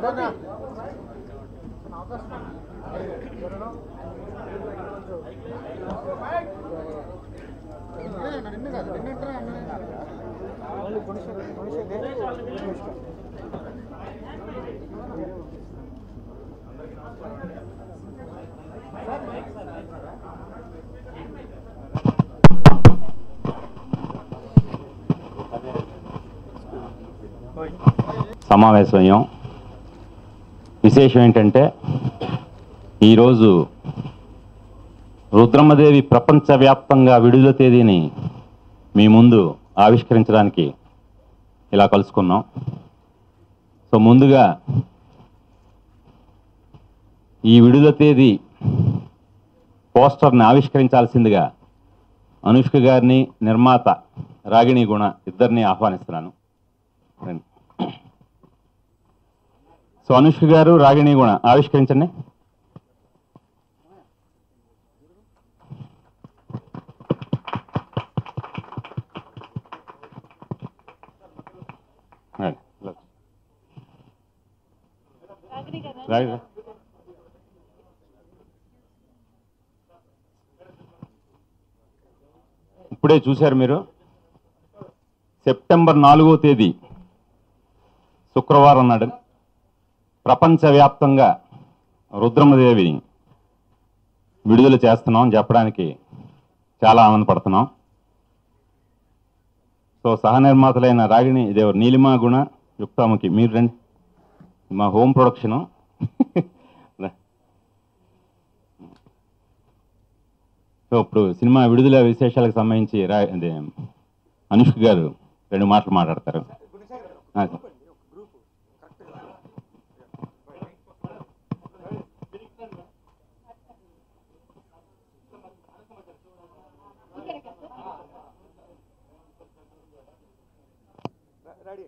సమావేశమయ్యాం విశేషం ఏంటంటే ఈరోజు రుద్రమ్మదేవి ప్రపంచవ్యాప్తంగా విడుదల తేదీని మీ ముందు ఆవిష్కరించడానికి ఇలా కలుసుకున్నాం సో ముందుగా ఈ విడుదల తేదీ పోస్టర్ని ఆవిష్కరించాల్సిందిగా అనుష్క గారిని నిర్మాత రాగిణి గుణ ఇద్దరిని ఆహ్వానిస్తున్నాను రండి. సో అనుష్క గారు రాగిణి గుణ ఆవిష్కరించండి రండి. రాగిణి ఇప్పుడే చూశారు మీరు సెప్టెంబర్ నాలుగో తేదీ శుక్రవారం నాడు ప్రపంచవ్యాప్తంగా రుద్రమదేవిని విడుదల చేస్తున్నాం అని చెప్పడానికి చాలా ఆనందపడుతున్నాం సో సహనిర్మాతలైన రాగిణి ఇదేవారు నీలిమా గుణ యుక్తాముఖి మీరు రండి మా హోమ్ ప్రొడక్షను సో ఇప్పుడు సినిమా విడుదల విశేషాలకు సంబంధించి రా అదే అనుష్క గారు రెండు మాటలు మాట్లాడతారు ఆ, ready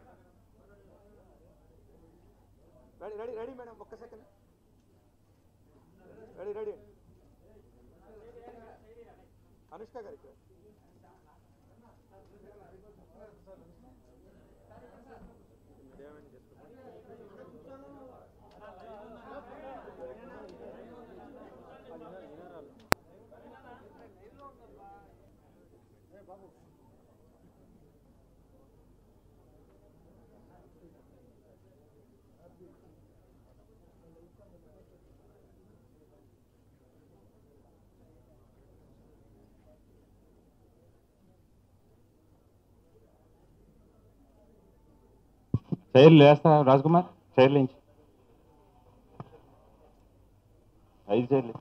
ready ready ready madam ఒక్క సెకండ్ రెడీ రెడీ అనుష్క గారు ఇక్కడ చైర్లు వేస్తా రాజ్కుమార్ చైర్లు వేయించు ఐదు చైర్లు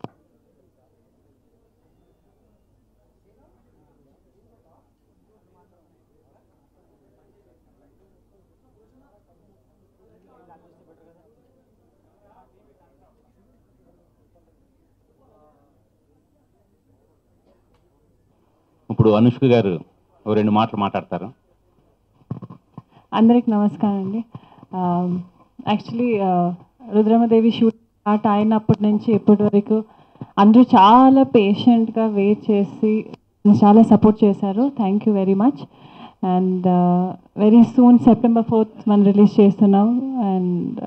ఇప్పుడు అనుష్క గారు ఓ రెండు మాటలు మాట్లాడతారు అందరికి నమస్కారం అండి యాక్చువల్లీ రుద్రమదేవి షూట్ స్టార్ట్ అయినప్పటి నుంచి ఇప్పటి వరకు అందరూ చాలా పేషెంట్గా వెయిట్ చేసి చాలా సపోర్ట్ చేశారు thank you very much and very soon September fourth మనం రిలీజ్ చేస్తున్నాం అండ్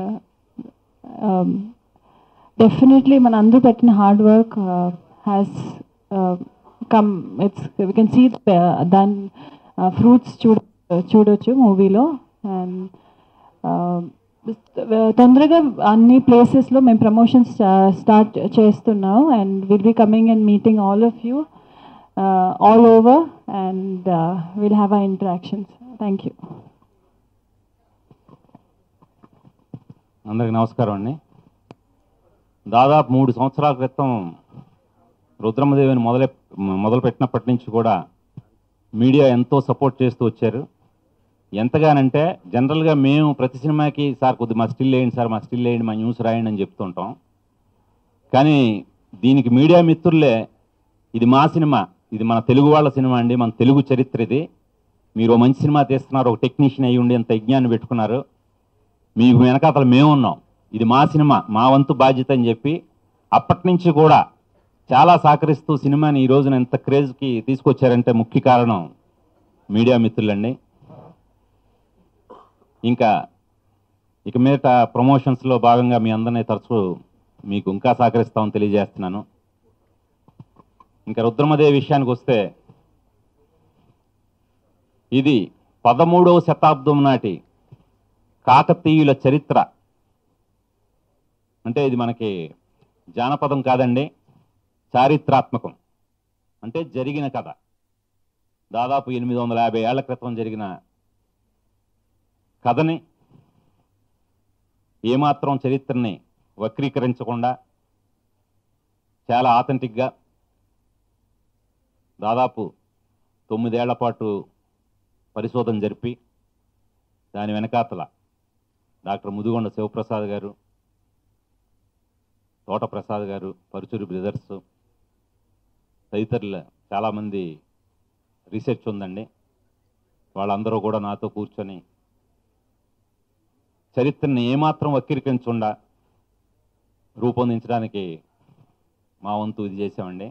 డెఫినెట్లీ మన అందరూ పెట్టిన hard work has come it's we can see దాని ఫ్రూట్స్ చూడ చూడొచ్చు మూవీలో అండ్ తొందరగా అన్ని ప్లేసెస్లో మేము ప్రమోషన్స్ స్టార్ట్ చేస్తున్నాం and will be coming and meeting all of you all over and will have a interactions thank you అందరికి నమస్కారం అండి దాదాపు మూడు సంవత్సరాల క్రితం రుద్రమదేవిని మొదలె మొదలుపెట్టినప్పటి నుంచి కూడా మీడియా ఎంతో సపోర్ట్ చేస్తూ వచ్చారు ఎంతగానంటే జనరల్గా మేము ప్రతి సినిమాకి సార్ కొద్ది మా స్టిల్ వేయండి సార్ మా స్టిల్ వేయండి మా న్యూస్ రాయండి అని చెప్తుంటాం కానీ దీనికి మీడియా మిత్రులే ఇది మా సినిమా ఇది మన తెలుగు వాళ్ళ సినిమా అండి మన తెలుగు చరిత్ర ఇది మీరు ఓ మంచి సినిమా తీస్తున్నారు ఒక టెక్నీషియన్ అయ్యి ఉండి ఎంత యజ్ఞాన్ని పెట్టుకున్నారు మీకు వెనకాతలు మేము ఉన్నాం ఇది మా సినిమా మా వంతు బాధ్యత అని చెప్పి అప్పటి నుంచి కూడా చాలా సహకరిస్తూ సినిమాని ఈ రోజున ఎంత క్రేజ్కి తీసుకొచ్చారంటే ముఖ్య కారణం మీడియా మిత్రులండి ఇంకా ఇక మీదట ప్రమోషన్స్లో భాగంగా మీ అందరినీ తరచూ మీకు ఇంకా సహకరిస్తామని తెలియజేస్తున్నాను ఇంకా రుద్రమదేవి విషయానికి వస్తే ఇది పదమూడవ శతాబ్దం నాటి కాకతీయుల చరిత్ర అంటే ఇది మనకి జానపదం కాదండి చారిత్రాత్మకం అంటే జరిగిన కథ దాదాపు ఎనిమిది వందల యాభై ఏళ్ల క్రితం జరిగిన కథని ఏమాత్రం చరిత్రని వక్రీకరించకుండా చాలా ఆథెంటిక్గా దాదాపు తొమ్మిదేళ్ల పాటు పరిశోధన జరిపి దాని వెనకాతల డాక్టర్ ముదిగొండ శివప్రసాద్ గారు తోట ప్రసాద్ గారు పరుచూరి బ్రదర్స్ తదితరుల చాలామంది రీసెర్చ్ ఉందండి వాళ్ళందరూ కూడా నాతో కూర్చొని చరిత్రని ఏమాత్రం వక్రీకరించకుండా రూపొందించడానికి మా వంతు ఇది చేసామండి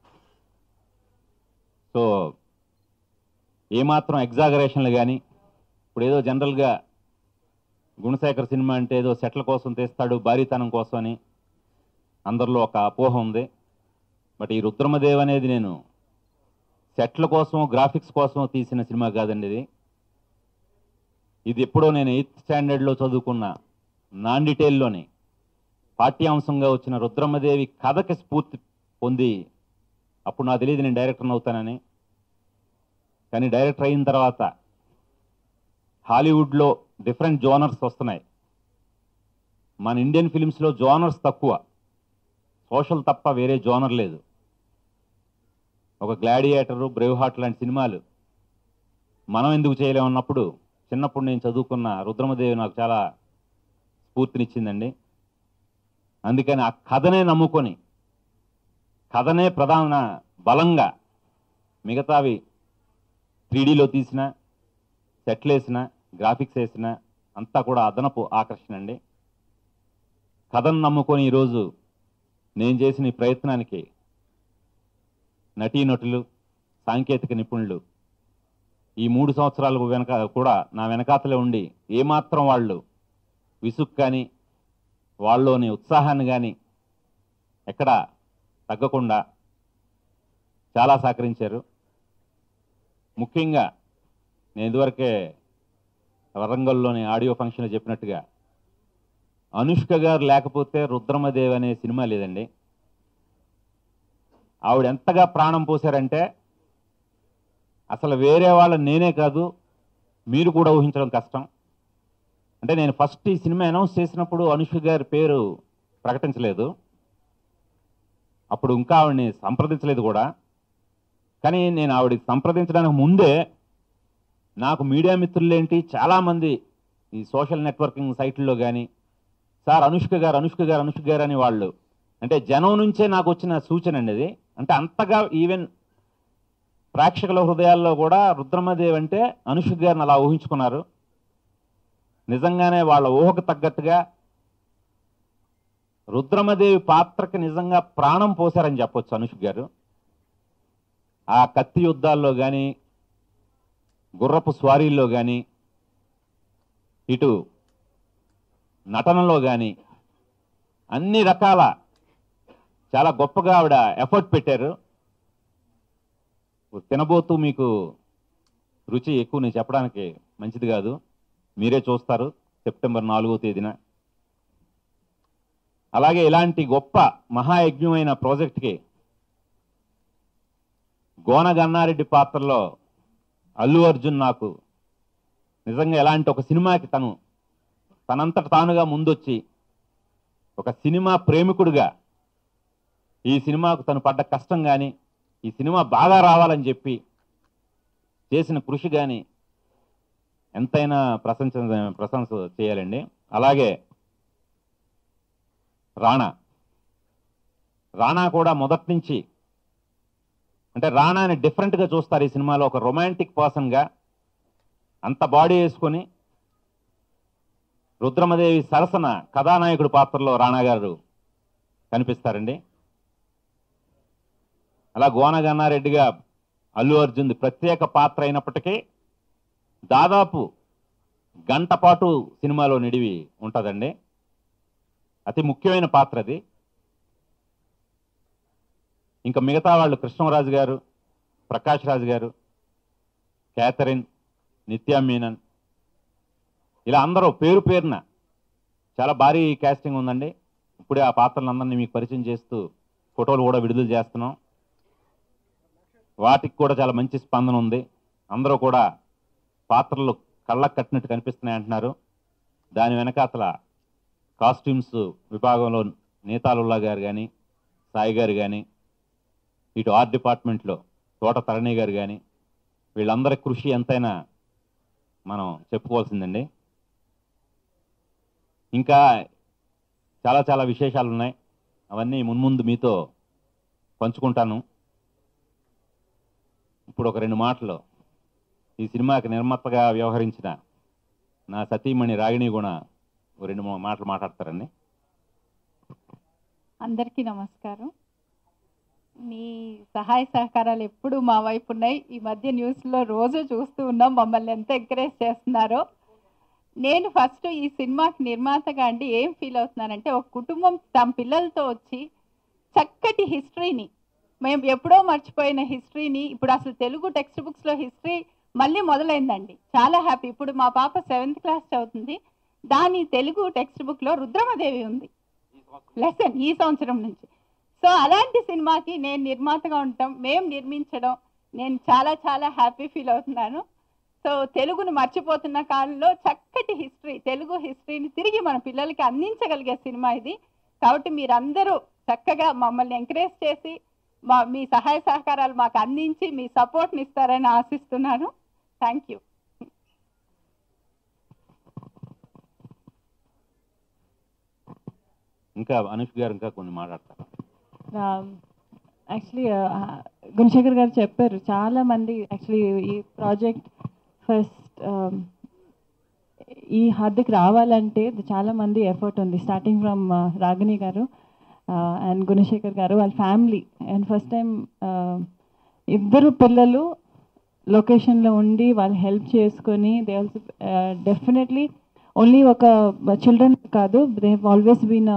సో ఏమాత్రం ఎగ్జాగరేషన్లు కానీ ఇప్పుడు ఏదో జనరల్గా గుణశేఖర్ సినిమా అంటే ఏదో సెట్ల కోసం తీస్తాడు భారీతనం కోసం అని అందరిలో ఒక అపోహ ఉంది బట్ ఈ రుద్రమదేవ్ అనేది నేను సెట్ల కోసం గ్రాఫిక్స్ కోసం తీసిన సినిమా కాదండి ఇది ఇది ఎప్పుడో నేను ఎయిత్ స్టాండర్డ్లో చదువుకున్న నాన్ డీటెయిల్లోని పాఠ్యాంశంగా వచ్చిన రుద్రమదేవి కథకి స్ఫూర్తి పొంది అప్పుడు నాకు తెలియదు నేను డైరెక్టర్ని అవుతానని కానీ డైరెక్టర్ అయిన తర్వాత హాలీవుడ్లో డిఫరెంట్ జోనర్స్ వస్తున్నాయి మన ఇండియన్ ఫిలిమ్స్లో జోనర్స్ తక్కువ సోషల్ తప్ప వేరే జోనర్ లేదు ఒక గ్లాడియేటరు బ్రేవ్ హార్ట్ లాంటి సినిమాలు మనం ఎందుకు చేయలేమన్నప్పుడు చిన్నప్పుడు నేను చదువుకున్న రుద్రమదేవి నాకు చాలా స్ఫూర్తినిచ్చిందండి అందుకని ఆ కథనే నమ్ముకొని కథనే ప్రధాన బలంగా మిగతావి త్రీడీలో తీసిన సెట్లు వేసిన గ్రాఫిక్స్ వేసిన అంతా కూడా అదనపు ఆకర్షణ అండి కథను నమ్ముకొని ఈరోజు నేను చేసిన ఈ ప్రయత్నానికి నటీనటులు సాంకేతిక నిపుణులు ఈ మూడు సంవత్సరాలు వెనక కూడా నా వెనకాతలే ఉండి ఏమాత్రం వాళ్ళు విసుగు కానీ వాళ్ళలోని ఉత్సాహాన్ని కానీ ఎక్కడ తగ్గకుండా చాలా సహకరించారు ముఖ్యంగా నేను ఇదివరకే వరంగల్లోని ఆడియో ఫంక్షన్లో చెప్పినట్టుగా అనుష్క గారు లేకపోతే రుద్రమదేవి అనే సినిమా లేదండి ఆవిడ ఎంతగా ప్రాణం పోశారంటే అసలు వేరే వాళ్ళ నేనే కాదు మీరు కూడా ఊహించడం కష్టం అంటే నేను ఫస్ట్ ఈ సినిమా అనౌన్స్ చేసినప్పుడు అనుష్క గారి పేరు ప్రకటించలేదు అప్పుడు ఇంకా ఆవిడని సంప్రదించలేదు కూడా కానీ నేను ఆవిడ సంప్రదించడానికి ముందే నాకు మీడియా మిత్రులేంటి చాలామంది ఈ సోషల్ నెట్వర్కింగ్ సైట్లలో కానీ సార్ అనుష్క గారు అనుష్క గారు అనుష్క గారు అని వాళ్ళు అంటే జనం నుంచే నాకు వచ్చిన సూచన అండి అది అంటే అంతగా ఈవెన్ ప్రేక్షకుల హృదయాల్లో కూడా రుద్రమదేవి అంటే అనుష్క గారిని అలా ఊహించుకున్నారు నిజంగానే వాళ్ళ ఊహకు తగ్గట్టుగా రుద్రమదేవి పాత్రకి నిజంగా ప్రాణం పోశారని చెప్పొచ్చు అనుష్క గారు ఆ కత్తి యుద్ధాల్లో కానీ గుర్రపు స్వారీల్లో కానీ ఇటు నటనలో కానీ అన్ని రకాల చాలా గొప్పగా ఆవిడ ఎఫర్ట్ పెట్టారు తినబోతూ మీకు రుచి ఎక్కువ నేను చెప్పడానికి మంచిది కాదు మీరే చూస్తారు సెప్టెంబర్ నాలుగో తేదీన అలాగే ఇలాంటి గొప్ప మహాయజ్ఞమైన ప్రాజెక్ట్కి గోన గన్నారెడ్డి పాత్రలో అల్లు అర్జున్ నాకు నిజంగా ఎలాంటి ఒక సినిమాకి తను తనంతట తానుగా ముందొచ్చి ఒక సినిమా ప్రేమికుడిగా ఈ సినిమాకు తను పడ్డ కష్టం కానీ ఈ సినిమా బాగా రావాలని చెప్పి చేసిన కృషి కానీ ఎంతైనా ప్రశంస ప్రశంస చేయాలండి అలాగే రాణా రాణా కూడా మొదటి నుంచి అంటే రాణాని డిఫరెంట్గా చూస్తారు ఈ సినిమాలో ఒక రొమాంటిక్ పర్సన్గా అంత బాడీ వేసుకొని రుద్రమదేవి సరసన కథానాయకుడి పాత్రలో రాణా గారు కనిపిస్తారండి అలా గోన గన్నారెడ్డిగా అల్లు అర్జున్ది ప్రత్యేక పాత్ర అయినప్పటికీ దాదాపు గంట పాటు సినిమాలో నిడివి ఉంటుందండి అతి ముఖ్యమైన పాత్ర అది ఇంకా మిగతా వాళ్ళు కృష్ణరాజు గారు ప్రకాష్ రాజు గారు క్యాథరిన్ నిత్యా మీనన్ ఇలా అందరూ పేరు పేరున చాలా భారీ క్యాస్టింగ్ ఉందండి ఇప్పుడే ఆ పాత్రలందరినీ మీకు పరిచయం చేస్తూ ఫోటోలు కూడా విడుదల చేస్తున్నాం వాటికి కూడా చాలా మంచి స్పందన ఉంది అందరూ కూడా పాత్రలు కళ్ళకు కట్టినట్టు కనిపిస్తున్నాయి అంటున్నారు దాని వెనక అసలు కాస్ట్యూమ్స్ విభాగంలో నేతాలుల్లా గారు కానీ సాయి గారు కానీ ఇటు ఆర్ట్ డిపార్ట్మెంట్లో తోట తరణి గారు కానీ వీళ్ళందరి కృషి ఎంతైనా మనం చెప్పుకోవాల్సిందండి ఇంకా చాలా చాలా విశేషాలు ఉన్నాయి అవన్నీ మున్ముందు మీతో పంచుకుంటాను ఇప్పుడు ఒక రెండు మాటలు ఈ సినిమాకి నిర్మాతగా వ్యవహరించిన నా సతీమణి రాగిణి కూడా ఓ రెండు మూడు మాటలు మాట్లాడతారండి అందరికీ నమస్కారం మీ సహాయ సహకారాలు ఎప్పుడు మా వైపు ఉన్నాయి ఈ మధ్య న్యూస్లో రోజు చూస్తూ ఉన్నాం మమ్మల్ని ఎంత ఎంకరేజ్ చేస్తున్నారో నేను ఫస్ట్ ఈ సినిమాకి నిర్మాతగా అండి ఏం ఫీల్ అవుతున్నానంటే ఒక కుటుంబం తమ పిల్లలతో వచ్చి చక్కటి హిస్టరీని మేము ఎప్పుడో మర్చిపోయిన హిస్టరీని ఇప్పుడు అసలు తెలుగు టెక్స్ట్ బుక్స్లో హిస్టరీ మళ్ళీ మొదలైందండి చాలా హ్యాపీ ఇప్పుడు మా పాప సెవెంత్ క్లాస్ చదువుతుంది దాని తెలుగు టెక్స్ట్ బుక్లో రుద్రమదేవి ఉంది లెసన్ ఈ సంవత్సరం నుంచి సో అలాంటి సినిమాకి నేను నిర్మాతగా ఉంటాం మేము నిర్మించడం నేను చాలా చాలా హ్యాపీ ఫీల్ అవుతున్నాను సో తెలుగును మర్చిపోతున్న కాలంలో చక్కటి హిస్టరీ తెలుగు హిస్టరీని తిరిగి మన పిల్లలకి అందించగలిగే సినిమా ఇది కాబట్టి మీరందరూ చక్కగా మమ్మల్ని ఎంకరేజ్ చేసి మా మీ సహాయ సహకారాలు మాకు అందించి మీ సపోర్ట్ని ఇస్తారని ఆశిస్తున్నాను థ్యాంక్ యూ ఇంకా అనుష్ గారు ఇంకా కొన్ని మాట్లాడతారు యాక్చువల్లీ గుణశేఖర్ గారు చెప్పారు చాలా మంది యాక్చువల్లీ ఈ ప్రాజెక్ట్ ఫస్ట్ ఈ హద్దుకి రావాలంటే చాలా మంది ఎఫర్ట్ ఉంది స్టార్టింగ్ ఫ్రమ్ రాగిణి గారు అండ్ గుణశేఖర్ గారు వాళ్ళ ఫ్యామిలీ అండ్ ఫస్ట్ టైం ఇద్దరు పిల్లలు లొకేషన్లో ఉండి వాళ్ళు హెల్ప్ చేసుకొని దే ఆల్సో డెఫినెట్లీ ఓన్లీ ఒక చిల్డ్రన్ కాదు they have always been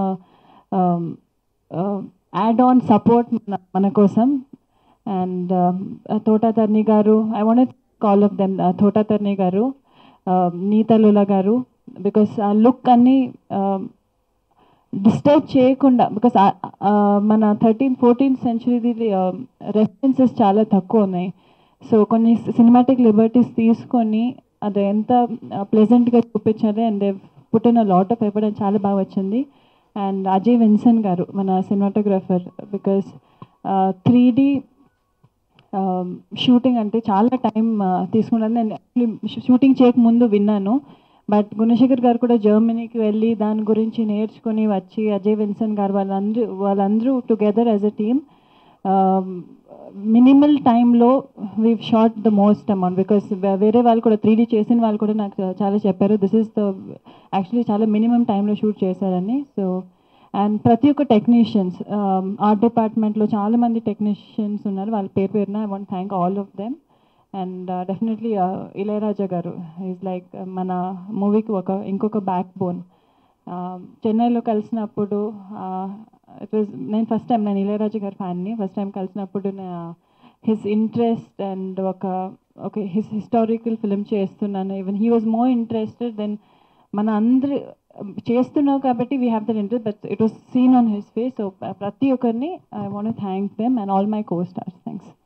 add on support మన మన కోసం అండ్ తోటా తర్ని గారు I want call of them Thota Tharani గారు నీతలుల గారు బికాస్ ఆ లుక్ అన్నీ డిస్టర్బ్ చేయకుండా బికాస్ మన థర్టీన్ ఫోర్టీన్త్ సెంచురీది రెఫరెన్సెస్ చాలా తక్కువ ఉన్నాయి సో కొన్ని సినిమాటిక్ లిబర్టీస్ తీసుకొని అది ఎంత ప్లెజెంట్గా చూపించాలి and they put in a lot of effort అని చాలా బాగా వచ్చింది అండ్ అజయ్ విన్సన్ గారు మన cinematographer because three D shooting అంటే చాలా టైం తీసుకున్నది నేను షూటింగ్ చేయక ముందు విన్నాను బట్ గుణశేఖర్ గారు కూడా జర్మనీకి వెళ్ళి దాని గురించి నేర్చుకొని వచ్చి అజయ్ విన్సన్ గారు వాళ్ళందరూ వాళ్ళందరూ together as a team minimal టైంలో we short the most amount because వేరే వాళ్ళు కూడా త్రీ డీ చేసిన వాళ్ళు కూడా నాకు చాలా చెప్పారు దిస్ ఇస్ ద యాక్చువల్లీ చాలా మినిమం టైంలో షూట్ చేశారని సో అండ్ ప్రతి ఒక్క టెక్నీషియన్స్ ఆర్ట్ డిపార్ట్మెంట్లో చాలా మంది టెక్నీషియన్స్ ఉన్నారు వాళ్ళ పేరు పేరున I want thank all of them and definitely Ilaiyaraaja గారు ఈజ్ లైక్ మన మూవీకి ఒక ఇంకొక బ్యాక్ బోన్ చెన్నైలో కలిసినప్పుడు ఇట్ వాజ్ నేను ఫస్ట్ టైం నేను ఇళయరాజా గారి ఫ్యాన్ని ఫస్ట్ టైం కలిసినప్పుడు హిస్ ఇంట్రెస్ట్ అండ్ ఒక ఓకే హిస్ హిస్టారికల్ ఫిల్మ్ చేస్తున్నాను even he was more interested then మన అందరి చేస్తున్నావు కాబట్టి we have that interest but it was seen on his face so ప్రతి ఒక్కరిని I want thank them and all my co stars thanks